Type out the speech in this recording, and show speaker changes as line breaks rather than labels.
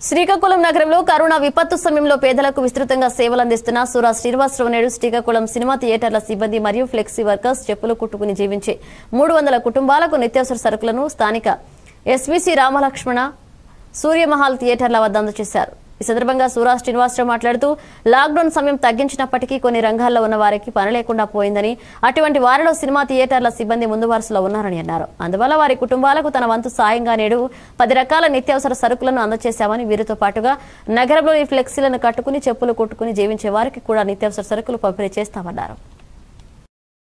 శ్రీకాకుళం నగరంలో కరోనా విపత్తు సమయంలో పేదలకు విస్తృతంగా సేవలు అందిస్తున్న సూరా శ్రీనివాసరావు నాయుడు శ్రీకాకుళం సినిమా థియేటర్ల సిబ్బంది మరియు ఫ్లెక్సీ వర్కర్స్ చెప్పులు కుట్టుకుని జీవించే మూడు వందల కుటుంబాలకు నిత్యావసర సరుకులను స్థానిక ఎస్వీసీ రామలక్ష్మణ సూర్యమహల్ థియేటర్ల వద్ద అందజేశారు ఈ సందర్భంగా సూరా శ్రీనివాసరావు మాట్లాడుతూ లాక్డౌన్ సమయం తగ్గించినప్పటికీ కొన్ని రంగాల్లో ఉన్న వారికి పని లేకుండా పోయిందని అటువంటి వారిలో సినిమా థియేటర్ల సిబ్బంది ముందు వరుసలో ఉన్నారని అన్నారు అందువల్ల వారి కుటుంబాలకు తన వంతు సాయంగా నేడు పది రకాల నిత్యావసర సరుకులను అందజేశామని వీరితో పాటుగా నగరంలోని ఫ్లెక్సీలను కట్టుకుని చెప్పులు కొట్టుకుని జీవించే వారికి కూడా నిత్యావసర సరుకులు పంపిణీ చేస్తామన్నారు